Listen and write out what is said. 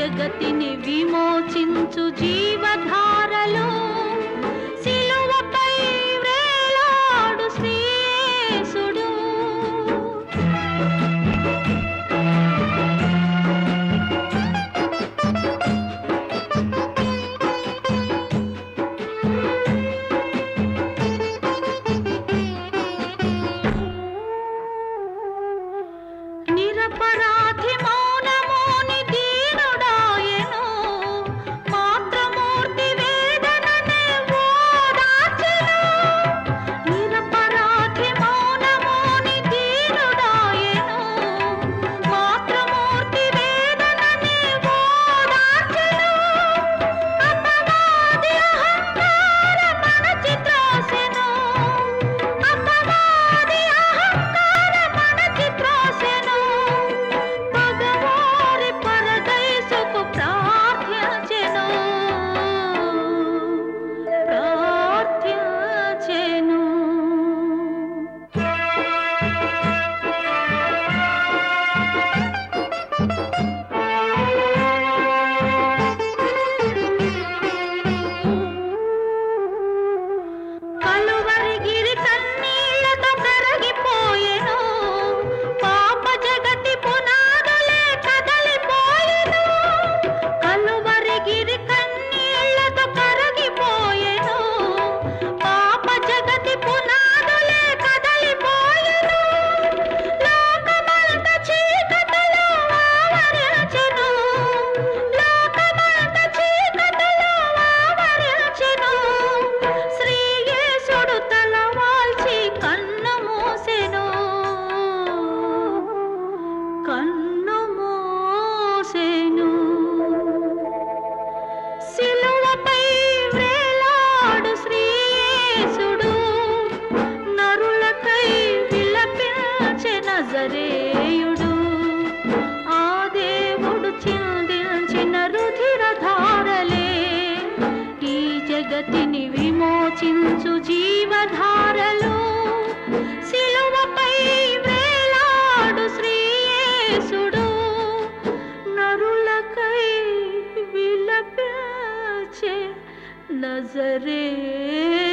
జగతిని విమోచించు జీవధారలో సిలువపై వ్రేలాడు శ్రీయేసుడు నిరపరాధి మౌనమోని దీనుడాయెను మాతృమూర్తి వేదననే ఓదార్చెను నిరపరాధి మౌనమోని దీనుడాయెను మాతృమూర్తి వేదననే ఓదార్చెను అపవాది అహంకార మణచి త్రోసెను అపవాది అహంకార మణచి త్రోసెను పగవారి పరదైసుకు ప్రార్థించెను ప్రార్థించెను కలువరిగిరి కన్నీళ్లతో కరగిపోయెను పాప జగతి పునాదులే కదలిపోయెను కలువరిగిరి కన్నీళ్లతో కరగిపోయెను పాప జగతి పునాదులే కదలిపోయెను లోకమంత చీకటిలో ఆవరించెను లోకమంత చీకటిలో ఆవరించెను శ్రీయేసుడు తల వాల్చి కన్ను మూసెను కన్ను మూసెను సిలువపై వ్రేలాడు శ్రీయేసుడు నరులకై విలపించె నజరేయుడు ఆ దేవుడు చిందించిన రుధిర ధారలే ఈ జగతిని విమోచించు జీవధారలు సిలువపై వేలాడు శ్రీయేసుడు నరులకై విలపించే నజరే